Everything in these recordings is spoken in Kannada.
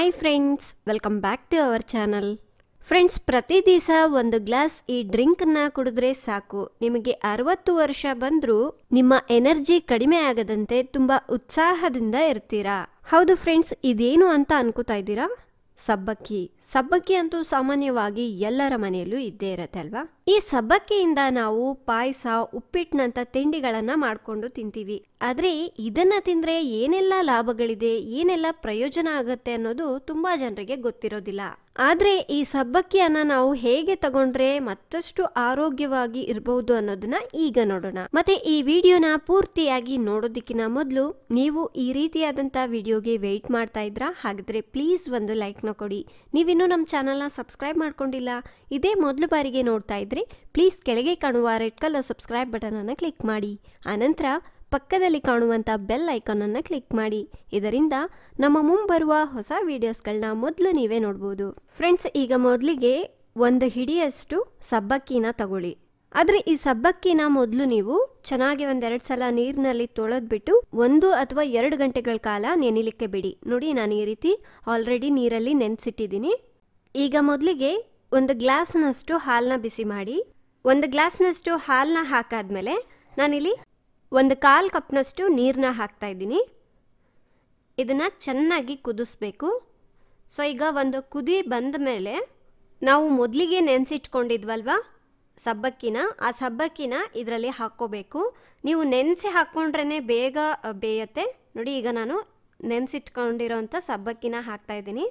hi friends welcome back to our channel friends ಪ್ರತಿ ದಿವಸ ಒಂದು ಗ್ಲಾಸ್ ಈ ಡ್ರಿಂಕನ್ನ ಕುಡಿದ್ರೆ ಸಾಕು ನಿಮಗೆ ಅರವತ್ತು ವರ್ಷ ಬಂದರೂ ನಿಮ್ಮ ಎನರ್ಜಿ ಕಡಿಮೆ ಆಗದಂತೆ ತುಂಬ ಉತ್ಸಾಹದಿಂದ ಇರ್ತೀರಾ ಹೌದು ಫ್ರೆಂಡ್ಸ್ ಇದೇನು ಅಂತ ಅನ್ಕೋತಾ ಇದ್ದೀರಾ ಸಬ್ಬಕ್ಕಿ ಸಬ್ಬಕ್ಕಿ ಅಂತೂ ಸಾಮಾನ್ಯವಾಗಿ ಎಲ್ಲರ ಮನೆಯಲ್ಲೂ ಇದ್ದೇ ಇರತ್ತೆ ಅಲ್ವಾ ಈ ಸಬ್ಬಕ್ಕಿಯಿಂದ ನಾವು ಪಾಯಸ ಉಪ್ಪಿಟ್ಟಿನಂತ ತಿಂಡಿಗಳನ್ನ ಮಾಡ್ಕೊಂಡು ತಿಂತೀವಿ ಆದ್ರೆ ಇದನ್ನ ತಿಂದ್ರೆ ಏನೆಲ್ಲ ಲಾಭಗಳಿದೆ ಏನೆಲ್ಲ ಪ್ರಯೋಜನ ಆಗತ್ತೆ ಅನ್ನೋದು ತುಂಬಾ ಜನರಿಗೆ ಗೊತ್ತಿರೋದಿಲ್ಲ ಆದ್ರೆ ಈ ಸಬ್ಬಕ್ಕಿಯನ್ನ ನಾವು ಹೇಗೆ ತಗೊಂಡ್ರೆ ಮತ್ತಷ್ಟು ಆರೋಗ್ಯವಾಗಿ ಇರಬಹುದು ಅನ್ನೋದನ್ನ ಈಗ ನೋಡೋಣ ಮತ್ತೆ ಈ ವಿಡಿಯೋನ ಪೂರ್ತಿಯಾಗಿ ನೋಡೋದಕ್ಕಿಂತ ಮೊದಲು ನೀವು ಈ ರೀತಿಯಾದಂಥ ವಿಡಿಯೋಗೆ ವೆಯ್ಟ್ ಮಾಡ್ತಾ ಇದ್ರಾ ಹಾಗಿದ್ರೆ ಪ್ಲೀಸ್ ಒಂದು ಲೈಕ್ನ ಕೊಡಿ ನೀವಿನ್ನೂ ನಮ್ಮ ಚಾನಲ್ನ ಸಬ್ಸ್ಕ್ರೈಬ್ ಮಾಡ್ಕೊಂಡಿಲ್ಲ ಇದೇ ಮೊದಲು ಬಾರಿಗೆ ನೋಡ್ತಾ ಇದ್ರೆ ಪ್ಲೀಸ್ ಕೆಳಗೆ ಕಾಣುವ ರೆಡ್ ಕಲರ್ ಸಬ್ಸ್ಕ್ರೈಬ್ ಬಟನನ್ನು ಕ್ಲಿಕ್ ಮಾಡಿ ಆನಂತರ ಪಕ್ಕದಲ್ಲಿ ಕಾಣುವಂಥ ಬೆಲ್ ಐಕಾನನ್ನು ಕ್ಲಿಕ್ ಮಾಡಿ ಇದರಿಂದ ನಮ್ಮ ಮುಂಬರುವ ಹೊಸ ವಿಡಿಯೋಸ್ಗಳನ್ನ ಮೊದಲು ನೀವೇ ನೋಡ್ಬೋದು ಫ್ರೆಂಡ್ಸ್ ಈಗ ಮೊದಲಿಗೆ ಒಂದು ಹಿಡಿಯಷ್ಟು ಸಬ್ಬಕ್ಕಿನ ತಗೊಳ್ಳಿ ಆದರೆ ಈ ಸಬ್ಬಕ್ಕಿನ ಮೊದಲು ನೀವು ಚೆನ್ನಾಗಿ ಒಂದೆರಡು ಸಲ ನೀರಿನಲ್ಲಿ ತೊಳೆದ್ಬಿಟ್ಟು ಒಂದು ಅಥವಾ ಎರಡು ಗಂಟೆಗಳ ಕಾಲ ನೆನಿಲಿಕ್ಕೆ ಬಿಡಿ ನೋಡಿ ನಾನು ಈ ರೀತಿ ಆಲ್ರೆಡಿ ನೀರಲ್ಲಿ ನೆನೆಸಿಟ್ಟಿದ್ದೀನಿ ಈಗ ಮೊದಲಿಗೆ ಒಂದು ಗ್ಲಾಸ್ನಷ್ಟು ಹಾಲನ್ನ ಬಿಸಿ ಮಾಡಿ ಒಂದು ಗ್ಲಾಸ್ನಷ್ಟು ಹಾಲನ್ನ ಹಾಕಾದ್ಮೇಲೆ ನಾನಿಲ್ಲಿ ಒಂದು ಕಾಲು ಕಪ್ನಷ್ಟು ನೀರನ್ನ ಹಾಕ್ತಾ ಇದ್ದೀನಿ ಇದನ್ನು ಚೆನ್ನಾಗಿ ಕುದಿಸ್ಬೇಕು ಸೊ ಈಗ ಒಂದು ಕುದಿ ಬಂದ ಮೇಲೆ ನಾವು ಮೊದಲಿಗೆ ನೆನೆಸಿಟ್ಕೊಂಡಿದ್ವಲ್ವಾ ಸಬ್ಬಕ್ಕಿನ ಆ ಸಬ್ಬಕ್ಕಿನ ಇದರಲ್ಲಿ ಹಾಕ್ಕೋಬೇಕು ನೀವು ನೆನೆಸಿ ಹಾಕ್ಕೊಂಡ್ರೇ ಬೇಗ ಅ, ಬೇಯತ್ತೆ ನೋಡಿ ಈಗ ನಾನು ನೆನೆಸಿಟ್ಕೊಂಡಿರೋಂಥ ಸಬ್ಬಕ್ಕಿನ ಹಾಕ್ತಾ ಇದ್ದೀನಿ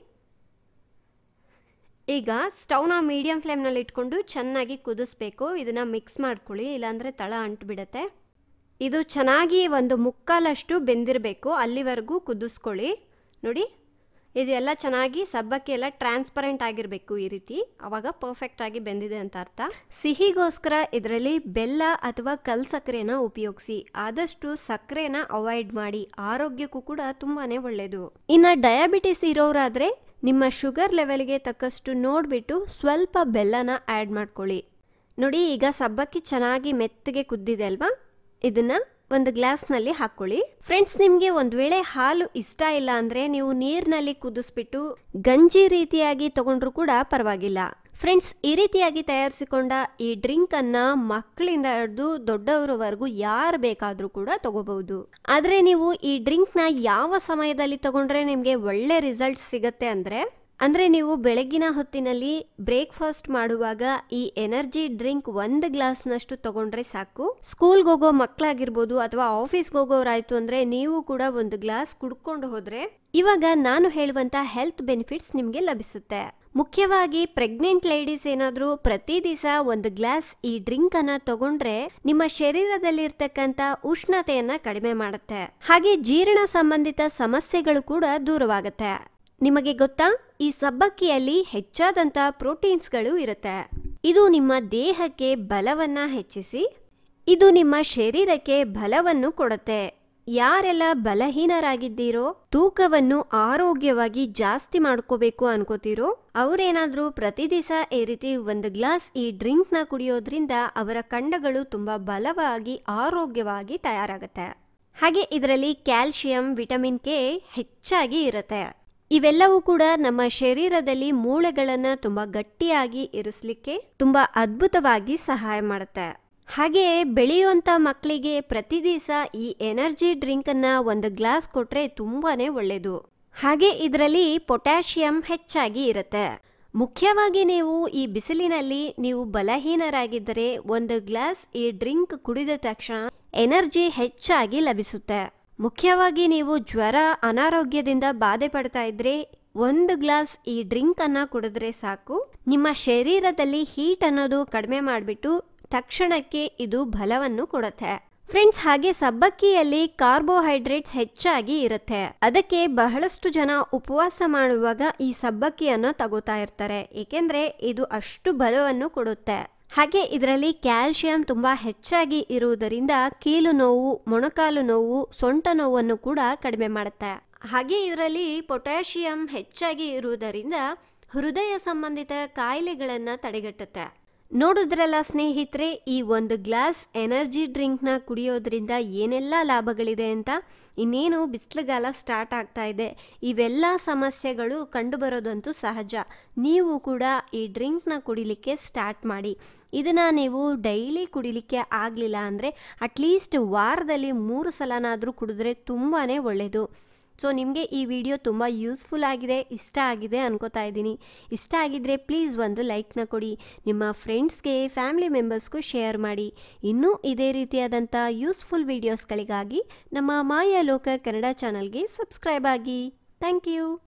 ಈಗ ಸ್ಟವ್ನ ಮೀಡಿಯಂ ಫ್ಲೇಮ್ನಲ್ಲಿ ಇಟ್ಕೊಂಡು ಚೆನ್ನಾಗಿ ಕುದಿಸ್ಬೇಕು ಇದನ್ನು ಮಿಕ್ಸ್ ಮಾಡ್ಕೊಳ್ಳಿ ಇಲ್ಲಾಂದರೆ ತಳ ಅಂಟ್ಬಿಡತ್ತೆ ಇದು ಚೆನ್ನಾಗಿ ಒಂದು ಮುಕ್ಕಾಲಷ್ಟು ಬೆಂದಿರಬೇಕು ಅಲ್ಲಿವರೆಗೂ ಕುದಿಸ್ಕೊಳ್ಳಿ ನೋಡಿ ಇದೆಲ್ಲ ಚೆನ್ನಾಗಿ ಸಬ್ಬಕ್ಕಿ ಎಲ್ಲ ಟ್ರಾನ್ಸ್ಪರೆಂಟ್ ಆಗಿರಬೇಕು ಈ ರೀತಿ ಅವಾಗ ಪರ್ಫೆಕ್ಟ್ ಆಗಿ ಬೆಂದಿದೆ ಅಂತ ಅರ್ಥ ಸಿಹಿಗೋಸ್ಕರ ಇದರಲ್ಲಿ ಬೆಲ್ಲ ಅಥವಾ ಕಲ್ ಸಕ್ಕರೆನ ಉಪಯೋಗಿಸಿ ಆದಷ್ಟು ಸಕ್ಕರೆನ ಅವಾಯ್ಡ್ ಮಾಡಿ ಆರೋಗ್ಯಕ್ಕೂ ಕೂಡ ತುಂಬಾನೇ ಒಳ್ಳೆಯದು ಇನ್ನು ಡಯಾಬಿಟಿಸ್ ಇರೋರಾದ್ರೆ ನಿಮ್ಮ ಶುಗರ್ ಲೆವೆಲ್ಗೆ ತಕ್ಕಷ್ಟು ನೋಡಿಬಿಟ್ಟು ಸ್ವಲ್ಪ ಬೆಲ್ಲನ ಆ್ಯಡ್ ಮಾಡ್ಕೊಳ್ಳಿ ನೋಡಿ ಈಗ ಸಬ್ಬಕ್ಕಿ ಚೆನ್ನಾಗಿ ಮೆತ್ತಗೆ ಕುದ್ದಿದೆ ಅಲ್ವಾ ಇದನ್ನ ಒಂದು ಗ್ಲಾಸ್ನಲ್ಲಿ ಹಾಕ್ಕೊಳ್ಳಿ ಫ್ರೆಂಡ್ಸ್ ನಿಮಗೆ ಒಂದು ವೇಳೆ ಹಾಲು ಇಷ್ಟ ಇಲ್ಲ ಅಂದರೆ ನೀವು ನೀರಿನಲ್ಲಿ ಕುದಿಸ್ಬಿಟ್ಟು ಗಂಜಿ ರೀತಿಯಾಗಿ ತಗೊಂಡ್ರು ಕೂಡ ಪರವಾಗಿಲ್ಲ ಫ್ರೆಂಡ್ಸ್ ಈ ರೀತಿಯಾಗಿ ತಯಾರಿಸಿಕೊಂಡ ಈ ಡ್ರಿಂಕನ್ನು ಮಕ್ಕಳಿಂದ ಹಿಡಿದು ದೊಡ್ಡವರವರೆಗೂ ಯಾರು ಬೇಕಾದರೂ ಕೂಡ ತಗೋಬಹುದು ಆದರೆ ನೀವು ಈ ಡ್ರಿಂಕ್ನ ಯಾವ ಸಮಯದಲ್ಲಿ ತಗೊಂಡ್ರೆ ನಿಮಗೆ ಒಳ್ಳೆ ರಿಸಲ್ಟ್ ಸಿಗತ್ತೆ ಅಂದರೆ ಅಂದರೆ ನೀವು ಬೆಳಗಿನ ಹೊತ್ತಿನಲ್ಲಿ ಬ್ರೇಕ್ಫಾಸ್ಟ್ ಮಾಡುವಾಗ ಈ ಎನರ್ಜಿ ಡ್ರಿಂಕ್ ಒಂದು ಗ್ಲಾಸ್ನಷ್ಟು ತಗೊಂಡ್ರೆ ಸಾಕು ಸ್ಕೂಲ್ಗೆ ಹೋಗೋ ಮಕ್ಕಳಾಗಿರ್ಬೋದು ಅಥವಾ ಆಫೀಸ್ಗೆ ಹೋಗೋರಾಯ್ತು ಅಂದರೆ ನೀವು ಕೂಡ ಒಂದು ಗ್ಲಾಸ್ ಕುಡ್ಕೊಂಡು ಹೋದರೆ ಇವಾಗ ನಾನು ಹೇಳುವಂಥ ಹೆಲ್ತ್ ಬೆನಿಫಿಟ್ಸ್ ನಿಮಗೆ ಲಭಿಸುತ್ತೆ ಮುಖ್ಯವಾಗಿ ಪ್ರೆಗ್ನೆಂಟ್ ಲೇಡೀಸ್ ಏನಾದರೂ ಪ್ರತಿ ದಿವಸ ಒಂದು ಗ್ಲಾಸ್ ಈ ಡ್ರಿಂಕ್ ಅನ್ನ ತಗೊಂಡ್ರೆ ನಿಮ್ಮ ಶರೀರದಲ್ಲಿರ್ತಕ್ಕಂಥ ಉಷ್ಣತೆಯನ್ನ ಕಡಿಮೆ ಮಾಡುತ್ತೆ ಹಾಗೆ ಜೀರ್ಣ ಸಂಬಂಧಿತ ಸಮಸ್ಯೆಗಳು ಕೂಡ ದೂರವಾಗುತ್ತೆ ನಿಮಗೆ ಗೊತ್ತಾ ಈ ಸಬ್ಬಕ್ಕಿಯಲ್ಲಿ ಹೆಚ್ಚಾದಂತ ಪ್ರೋಟೀನ್ಸ್ಗಳು ಇರುತ್ತೆ ಇದು ನಿಮ್ಮ ದೇಹಕ್ಕೆ ಬಲವನ್ನ ಹೆಚ್ಚಿಸಿ ಇದು ನಿಮ್ಮ ಶರೀರಕ್ಕೆ ಬಲವನ್ನು ಕೊಡುತ್ತೆ ಯಾರೆಲ್ಲ ಬಲಹೀನರಾಗಿದ್ದೀರೋ ತೂಕವನ್ನು ಆರೋಗ್ಯವಾಗಿ ಜಾಸ್ತಿ ಮಾಡ್ಕೋಬೇಕು ಅನ್ಕೋತೀರೋ ಅವರೇನಾದ್ರೂ ಪ್ರತಿ ದಿವಸ ಈ ರೀತಿ ಒಂದು ಗ್ಲಾಸ್ ಈ ಡ್ರಿಂಕ್ನ ಕುಡಿಯೋದ್ರಿಂದ ಅವರ ಕಂಡಗಳು ತುಂಬಾ ಬಲವಾಗಿ ಆರೋಗ್ಯವಾಗಿ ತಯಾರಾಗುತ್ತೆ ಹಾಗೆ ಇದರಲ್ಲಿ ಕ್ಯಾಲ್ಶಿಯಂ ವಿಟಮಿನ್ ಕೆ ಹೆಚ್ಚಾಗಿ ಇರುತ್ತೆ ಇವೆಲ್ಲವೂ ಕೂಡ ನಮ್ಮ ಶರೀರದಲ್ಲಿ ಮೂಳೆಗಳನ್ನ ತುಂಬಾ ಗಟ್ಟಿಯಾಗಿ ಇರಿಸ್ಲಿಕ್ಕೆ ತುಂಬಾ ಅದ್ಭುತವಾಗಿ ಸಹಾಯ ಮಾಡುತ್ತೆ ಹಾಗೆ ಬೆಳೆಯುವಂತ ಮಕ್ಕಳಿಗೆ ಪ್ರತಿ ದಿವಸ ಈ ಎನರ್ಜಿ ಡ್ರಿಂಕ್ ಅನ್ನ ಒಂದು ಗ್ಲಾಸ್ ಕೊಟ್ರೆ ತುಂಬಾನೇ ಒಳ್ಳೆಯದು ಹಾಗೆ ಇದರಲ್ಲಿ ಪೊಟ್ಯಾಷಿಯಂ ಹೆಚ್ಚಾಗಿ ಇರುತ್ತೆ ಮುಖ್ಯವಾಗಿ ನೀವು ಈ ಬಿಸಿಲಿನಲ್ಲಿ ನೀವು ಬಲಹೀನರಾಗಿದ್ದರೆ ಒಂದು ಗ್ಲಾಸ್ ಈ ಡ್ರಿಂಕ್ ಕುಡಿದ ತಕ್ಷಣ ಎನರ್ಜಿ ಹೆಚ್ಚಾಗಿ ಲಭಿಸುತ್ತೆ ಮುಖ್ಯವಾಗಿ ನೀವು ಜ್ವರ ಅನಾರೋಗ್ಯದಿಂದ ಬಾಧೆ ಪಡ್ತಾ ಇದ್ರೆ ಒಂದು ಗ್ಲಾಸ್ ಈ ಡ್ರಿಂಕ್ ಅನ್ನ ಕುಡಿದ್ರೆ ಸಾಕು ನಿಮ್ಮ ಶರೀರದಲ್ಲಿ ಹೀಟ್ ಅನ್ನೋದು ಕಡಿಮೆ ಮಾಡಿಬಿಟ್ಟು ತಕ್ಷಣಕ್ಕೆ ಇದು ಬಲವನ್ನು ಕೊಡುತ್ತೆ ಫ್ರೆಂಡ್ಸ್ ಹಾಗೆ ಸಬ್ಬಕ್ಕಿಯಲ್ಲಿ ಕಾರ್ಬೋಹೈಡ್ರೇಟ್ಸ್ ಹೆಚ್ಚಾಗಿ ಇರುತ್ತೆ ಅದಕ್ಕೆ ಬಹಳಷ್ಟು ಜನ ಉಪವಾಸ ಮಾಡುವಾಗ ಈ ಸಬ್ಬಕ್ಕಿಯನ್ನು ತಗೋತಾ ಇರ್ತಾರೆ ಏಕೆಂದ್ರೆ ಇದು ಅಷ್ಟು ಬಲವನ್ನು ಕೊಡುತ್ತೆ ಹಾಗೆ ಇದರಲ್ಲಿ ಕ್ಯಾಲ್ಶಿಯಂ ತುಂಬಾ ಹೆಚ್ಚಾಗಿ ಇರುವುದರಿಂದ ಕೀಲು ನೋವು ಮೊಣಕಾಲು ನೋವು ಸೊಂಟ ನೋವನ್ನು ಕೂಡ ಕಡಿಮೆ ಮಾಡುತ್ತೆ ಹಾಗೆ ಇದರಲ್ಲಿ ಪೊಟ್ಯಾಷಿಯಂ ಹೆಚ್ಚಾಗಿ ಇರುವುದರಿಂದ ಹೃದಯ ಸಂಬಂಧಿತ ಕಾಯಿಲೆಗಳನ್ನು ತಡೆಗಟ್ಟುತ್ತೆ ನೋಡಿದ್ರಲ್ಲ ಸ್ನೇಹಿತರೆ ಈ ಒಂದು ಗ್ಲಾಸ್ ಎನರ್ಜಿ ಡ್ರಿಂಕ್ನ ಕುಡಿಯೋದ್ರಿಂದ ಏನೆಲ್ಲ ಲಾಭಗಳಿದೆ ಅಂತ ಇನ್ನೇನು ಬಿಸಿಲುಗಾಲ ಸ್ಟಾರ್ಟ್ ಆಗ್ತಾ ಇದೆ ಇವೆಲ್ಲ ಸಮಸ್ಯೆಗಳು ಕಂಡುಬರೋದಂತೂ ಸಹಜ ನೀವು ಕೂಡ ಈ ಡ್ರಿಂಕ್ನ ಕುಡಿಲಿಕ್ಕೆ ಸ್ಟಾರ್ಟ್ ಮಾಡಿ ಇದನ್ನು ನೀವು ಡೈಲಿ ಕುಡಿಲಿಕ್ಕೆ ಆಗಲಿಲ್ಲ ಅಂದರೆ ಅಟ್ಲೀಸ್ಟ್ ವಾರದಲ್ಲಿ ಮೂರು ಸಲನಾದರೂ ಕುಡಿದ್ರೆ ತುಂಬಾ ಒಳ್ಳೆಯದು ಸೊ ನಿಮಗೆ ಈ ವಿಡಿಯೋ ತುಂಬ ಯೂಸ್ಫುಲ್ ಆಗಿದೆ ಇಷ್ಟ ಆಗಿದೆ ಅನ್ಕೋತಾ ಇದ್ದೀನಿ ಇಷ್ಟ ಆಗಿದ್ದರೆ ಪ್ಲೀಸ್ ಒಂದು ಲೈಕ್ನ ಕೊಡಿ ನಿಮ್ಮ ಫ್ರೆಂಡ್ಸ್ಗೆ ಫ್ಯಾಮಿಲಿ ಮೆಂಬರ್ಸ್ಗೂ ಶೇರ್ ಮಾಡಿ ಇನ್ನೂ ಇದೇ ರೀತಿಯಾದಂಥ ಯೂಸ್ಫುಲ್ ವೀಡಿಯೋಸ್ಗಳಿಗಾಗಿ ನಮ್ಮ ಮಾಯಾ ಲೋಕ ಕನ್ನಡ ಚಾನಲ್ಗೆ ಸಬ್ಸ್ಕ್ರೈಬ್ ಆಗಿ ಥ್ಯಾಂಕ್ ಯು